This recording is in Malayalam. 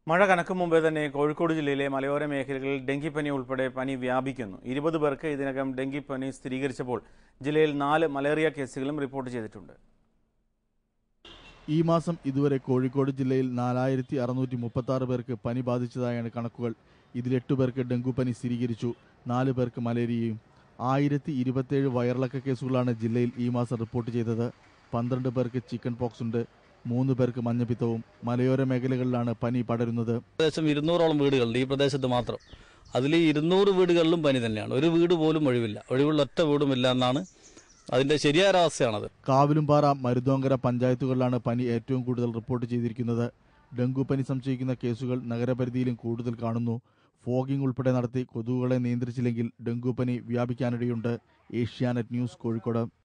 മഴ കനക്കും മുമ്പേ തന്നെ കോഴിക്കോട് ജില്ലയിലെ മലയോര മേഖലകളിൽ ഡെങ്കിപ്പനി ഉൾപ്പെടെ പനി വ്യാപിക്കുന്നു ഇരുപത് പേർക്ക് ഇതിനകം ഡെങ്കിപ്പനി സ്ഥിരീകരിച്ചപ്പോൾ ജില്ലയിൽ നാല് മലേറിയ കേസുകളും റിപ്പോർട്ട് ചെയ്തിട്ടുണ്ട് ഈ മാസം ഇതുവരെ കോഴിക്കോട് ജില്ലയിൽ നാലായിരത്തി അറുന്നൂറ്റി മുപ്പത്തി ആറ് പേർക്ക് പനി ബാധിച്ചതായാണ് കണക്കുകൾ ഇതിൽ എട്ട് പേർക്ക് ഡെങ്കു പനി സ്ഥിരീകരിച്ചു നാല് പേർക്ക് മലേറിയയും ആയിരത്തി ഇരുപത്തേഴ് വയറിളക്ക കേസുകളാണ് ജില്ലയിൽ ഈ മാസം റിപ്പോർട്ട് ചെയ്തത് പന്ത്രണ്ട് പേർക്ക് ചിക്കൻ പോക്സ് ഉണ്ട് മൂന്ന് പേർക്ക് മഞ്ഞപ്പിത്തവും മലയോര മേഖലകളിലാണ് പനി പടരുന്നത് ഏകദേശം ഇരുന്നൂറോളം വീടുകളുണ്ട് ഈ പ്രദേശത്ത് മാത്രം അതിൽ ഇരുന്നൂറ് വീടുകളിലും പനി തന്നെയാണ് ഒരു വീട് പോലും ഒഴിവില്ല ഒഴിവുള്ള ഒറ്റ വീടും ഇല്ല എന്നാണ് അതിന്റെ ശരിയായ അവസ്ഥയാണത് കാവിലുംപാറ മരുതോങ്കര പഞ്ചായത്തുകളിലാണ് പനി ഏറ്റവും കൂടുതൽ റിപ്പോർട്ട് ചെയ്തിരിക്കുന്നത് ഡെങ്കു പനി സംശയിക്കുന്ന കേസുകൾ നഗരപരിധിയിലും കൂടുതൽ കാണുന്നു ഫോഗിംഗ് ഉൾപ്പെടെ നടത്തി കൊതുകുകളെ നിയന്ത്രിച്ചില്ലെങ്കിൽ ഡെങ്കു പനി വ്യാപിക്കാനിടയുണ്ട് ഏഷ്യാനെറ്റ് ന്യൂസ് കോഴിക്കോട്